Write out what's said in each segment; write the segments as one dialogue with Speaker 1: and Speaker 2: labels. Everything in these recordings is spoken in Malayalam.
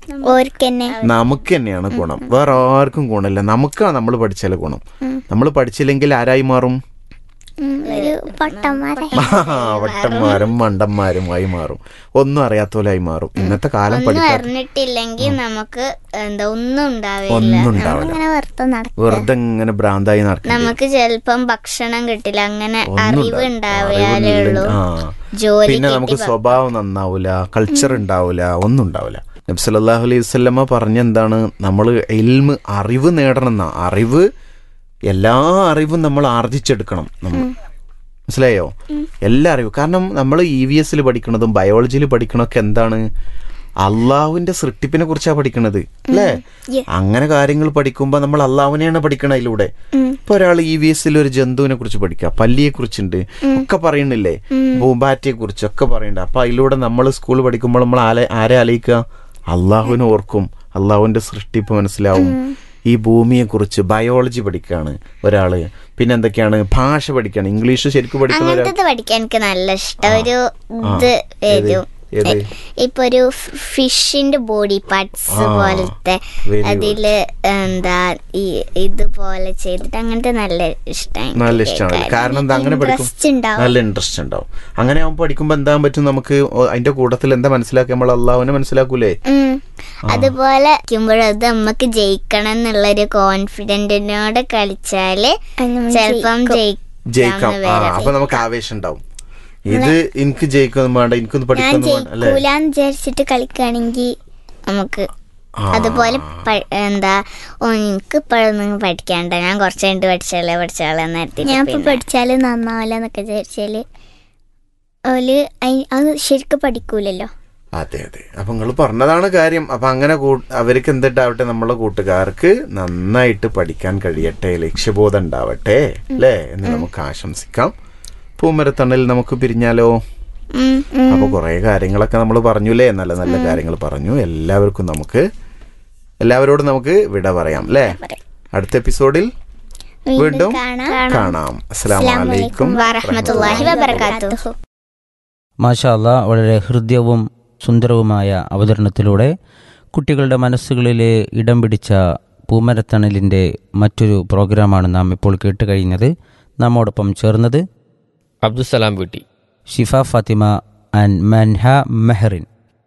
Speaker 1: ഓർക്ക് തന്നെ
Speaker 2: നമുക്ക് തന്നെയാണ് ഗുണം വേറെ ആർക്കും ഗുണമില്ല നമുക്കാണ് നമ്മൾ പഠിച്ചാൽ ഗുണം നമ്മൾ പഠിച്ചില്ലെങ്കിൽ ആരായി മാറും
Speaker 1: ഉം, ഒരു പൊട്ടന്മാരെ
Speaker 2: വട്ടന്മാരും മണ്ടന്മാരുമായി മാറും ഒന്നും അറിയാത്തോലായി മാറും ഇന്നത്തെ കാലം
Speaker 3: ഒന്നും
Speaker 2: പഠിക്കാത്ത
Speaker 3: അറിഞ്ഞിട്ടില്ലെങ്കിൽ നമുക്ക് എന്താ ഒന്നും ഉണ്ടാവില്ല
Speaker 2: ഒന്നും ഉണ്ടാവില്ല
Speaker 1: അങ്ങനെ വെറുതെ നടക്കും
Speaker 2: വെറുതെ ഇങ്ങനെ ഭ്രാന്തായി നടക്കും
Speaker 3: നമുക്ക് ചിലപ്പം ഭക്ഷണം കിട്ടില്ല അങ്ങനെ
Speaker 2: ഒന്നും
Speaker 3: അറിവ്
Speaker 2: ഉണ്ടാവില്ല.
Speaker 3: ഉണ്ടാവില്ലേ ഉള്ളൂ
Speaker 2: അറിവൊന്നുമില്ല. ആ.
Speaker 3: ജോലി
Speaker 2: പിന്നെ നമുക്ക് സ്വഭാവം നന്നാവൂല കൾച്ചർ ഉണ്ടാവൂല ഒന്നും ഉണ്ടാവില്ല നബ്സല്ലാഹു അലൈഹി വസ്ലമ പറഞ്ഞ എന്താണ് നമ്മൾ എൽമ് അറിവ് നേടണം എന്നാ അറിവ് എല്ലാ അറിവും നമ്മൾ ആർജിച്ചെടുക്കണം നമ്മൾ മനസ്സിലായോ എല്ലാ അറിവും കാരണം നമ്മൾ ഇ വി എസിൽ പഠിക്കണതും ബയോളജിയിൽ പഠിക്കണതൊക്കെ എന്താണ് അള്ളാഹുവിന്റെ സൃഷ്ടിപ്പിനെ കുറിച്ചാണ് പഠിക്കണത് അല്ലേ അങ്ങനെ കാര്യങ്ങൾ പഠിക്കുമ്പോൾ നമ്മൾ അള്ളാഹുവിനെയാണ് പഠിക്കണത് അതിലൂടെ ഇപ്പൊ ഒരാൾ ഇ വി എസിൽ ഒരു ജന്തുവിനെ കുറിച്ച് പഠിക്കുക പല്ലിയെ കുറിച്ചുണ്ട് ഒക്കെ പറയണില്ലേ പൂമ്പാറ്റയെ കുറിച്ച് ഒക്കെ പറയണ്ട അപ്പൊ അതിലൂടെ നമ്മൾ സ്കൂൾ പഠിക്കുമ്പോൾ നമ്മൾ ആരെ ആരെ ആലയിക്കുക അള്ളാഹുവിനെ ഓർക്കും അള്ളാഹുവിന്റെ സൃഷ്ടിപ്പ് മനസ്സിലാവും ഈ ഭൂമിയെ കുറിച്ച് ബയോളജി പഠിക്കുകയാണ് ഒരാള് പിന്നെ എന്തൊക്കെയാണ് ഭാഷ പഠിക്കുകയാണ് ഇംഗ്ലീഷ് ശരിക്കും പഠിക്കുന്ന ഒരാൾ
Speaker 3: അങ്ങനത്തത് പഠിക്കാൻ എനിക്ക് നല്ല ഇഷ്ടം ഒരു ഇത്
Speaker 2: ഏത്?
Speaker 3: വരും
Speaker 2: ഏത്?
Speaker 3: ഇപ്പൊ ഒരു ഫിഷിന്റെ ബോഡി പാർട്സ്
Speaker 2: ആ,
Speaker 3: പോലത്തെ
Speaker 2: very good.
Speaker 3: അതില് എന്താ ഈ ഇതുപോലെ ചെയ്തിട്ട് അങ്ങനത്തെ നല്ല ഇഷ്ടം
Speaker 2: നല്ല ഇഷ്ടമാണ് കാരണം എന്താ അങ്ങനെ പഠിക്കും
Speaker 1: Interest ഉണ്ടാവും.
Speaker 2: നല്ല ഇൻട്രസ്റ്റ് ഉണ്ടാവും അങ്ങനെ ആവുമ്പോൾ പഠിക്കുമ്പോൾ എന്താ പറ്റും നമുക്ക് ഓ- അതിന്റെ കൂട്ടത്തിൽ എന്താ മനസ്സിലാക്കി നമ്മൾ അള്ളാഹുവിനെ മനസ്സിലാക്കൂലേ
Speaker 3: ഉം. അതുപോലെ കളിക്കുമ്പോഴത് നമുക്ക് ജയിക്കണം എന്നുള്ളൊരു കോൺഫിഡന്റിനോട് കളിച്ചാല്
Speaker 1: അത് നമ്മൾ
Speaker 3: ചിലപ്പം
Speaker 2: ജയിക്കാം
Speaker 3: ജയിക്കാന്ന്
Speaker 2: ആ
Speaker 3: വരാം
Speaker 2: അപ്പൊ നമുക്ക് ആവേശം ഉണ്ടാവും ഇത് എനിക്ക് ജയിക്കൊന്നും വേണ്ട എനിക്കൊന്നും
Speaker 1: ഞാൻ
Speaker 2: പഠിക്കൊന്നും വേണ്ട അല്ലേ
Speaker 1: ജയിക്കൂലെന്ന് വിചാരിച്ചിട്ട് കളിക്കുകയാണെങ്കിൽ
Speaker 3: നമുക്ക്
Speaker 2: ആ.
Speaker 3: അതുപോലെ പ- എന്താ ഓ എനിക്ക് ഇപ്പോഴൊന്നും പഠിക്കാണ്ട ഞാൻ കുറച്ച് കഴിഞ്ഞിട്ട് പഠിച്ചാലേ പഠിച്ചാലേ നേരത്തെ
Speaker 1: ഞാൻ ഇപ്പൊ പഠിച്ചാല് നന്നാവില്ല എന്നൊക്കെ വിചാരിച്ചാല് ഓല് അയി- അത് ശരിക്കും പഠിക്കൂലല്ലോ
Speaker 2: അതെ അതെ അപ്പൊ നിങ്ങൾ പറഞ്ഞതാണ് കാര്യം അപ്പൊ അങ്ങനെ കൂ- അവർക്ക് എന്തിട്ടാവട്ടെ നമ്മളെ കൂട്ടുകാർക്ക് നന്നായിട്ട് പഠിക്കാൻ കഴിയട്ടെ ലക്ഷ്യബോധം ഉണ്ടാവട്ടെ അല്ലേ എന്ന് നമുക്ക് ആശംസിക്കാം പൂമരത്തണൽ നമുക്ക് പിരിഞ്ഞാലോ അപ്പൊ കുറെ കാര്യങ്ങളൊക്കെ നമ്മൾ പറഞ്ഞുല്ലേ നല്ല നല്ല കാര്യങ്ങൾ പറഞ്ഞു എല്ലാവർക്കും നമുക്ക് എല്ലാവരോടും നമുക്ക് വിട പറയാം അല്ലേ അടുത്ത എപ്പിസോഡിൽ വീണ്ടും കാണാം അസ്സലാമു അലൈക്കും
Speaker 3: വറഹമത്തല്ലാഹി വബർക്കാത്തു
Speaker 4: മാഷാ അല്ലാ വളരെ ഹൃദ്യവും സുന്ദരവുമായ അവതരണത്തിലൂടെ കുട്ടികളുടെ മനസ്സുകളിൽ ഇടം പിടിച്ച പൂമരത്തണലിൻ്റെ മറ്റൊരു പ്രോഗ്രാമാണ് നാം ഇപ്പോൾ കേട്ട് കഴിഞ്ഞത് നമ്മോടൊപ്പം ചേർന്നത്
Speaker 5: അബ്ദുസലാം വീട്ടി
Speaker 4: ഷിഫ ഫാത്തിമ ആൻഡ് മൻഹ മെഹറിൻ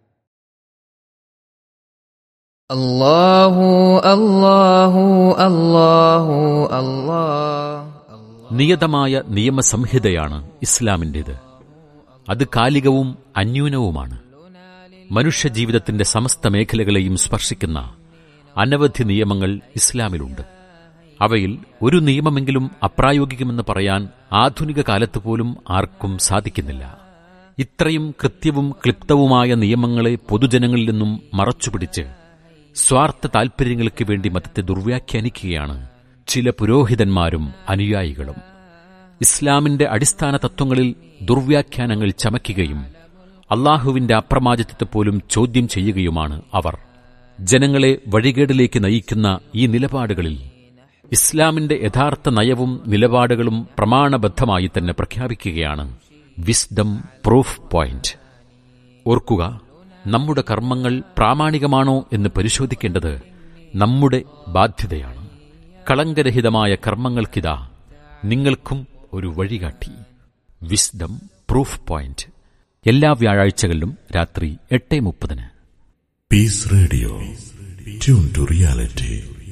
Speaker 6: الله الله الله الله
Speaker 7: നിയതമായ നിയമസംഹിതയാണ് ഇസ്ലാമിൻ്റേത് അത് കാലികവും അന്യൂനവുമാണ് മനുഷ്യജീവിതത്തിന്റെ സമസ്ത മേഖലകളെയും സ്പർശിക്കുന്ന അനവധി നിയമങ്ങൾ ഇസ്ലാമിലുണ്ട് അവയിൽ ഒരു നിയമമെങ്കിലും അപ്രായോഗികമെന്ന് പറയാൻ ആധുനിക കാലത്ത് പോലും ആർക്കും സാധിക്കുന്നില്ല ഇത്രയും കൃത്യവും ക്ലിപ്തവുമായ നിയമങ്ങളെ പൊതുജനങ്ങളിൽ നിന്നും മറച്ചുപിടിച്ച് സ്വാർത്ഥ താൽപര്യങ്ങൾക്ക് വേണ്ടി മതത്തെ ദുർവ്യാഖ്യാനിക്കുകയാണ് ചില പുരോഹിതന്മാരും അനുയായികളും ഇസ്ലാമിന്റെ അടിസ്ഥാന തത്വങ്ങളിൽ ദുർവ്യാഖ്യാനങ്ങൾ ചമയ്ക്കുകയും അള്ളാഹുവിന്റെ അപ്രമാദിത്വത്തെ പോലും ചോദ്യം ചെയ്യുകയുമാണ് അവർ ജനങ്ങളെ വഴികേടിലേക്ക് നയിക്കുന്ന ഈ നിലപാടുകളിൽ ഇസ്ലാമിന്റെ യഥാർത്ഥ നയവും നിലപാടുകളും പ്രമാണബദ്ധമായി തന്നെ പ്രഖ്യാപിക്കുകയാണ് വിസ്ഡം പ്രൂഫ് പോയിന്റ് ഓർക്കുക നമ്മുടെ കർമ്മങ്ങൾ പ്രാമാണികമാണോ എന്ന് പരിശോധിക്കേണ്ടത് നമ്മുടെ ബാധ്യതയാണ് കളങ്കരഹിതമായ കർമ്മങ്ങൾക്കിതാ നിങ്ങൾക്കും ഒരു വഴികാട്ടി വിസ്ഡം പ്രൂഫ് പോയിന്റ് എല്ലാ വ്യാഴാഴ്ചകളിലും രാത്രി എട്ട് മുപ്പതിന്
Speaker 8: Peace Radio. Tune to reality.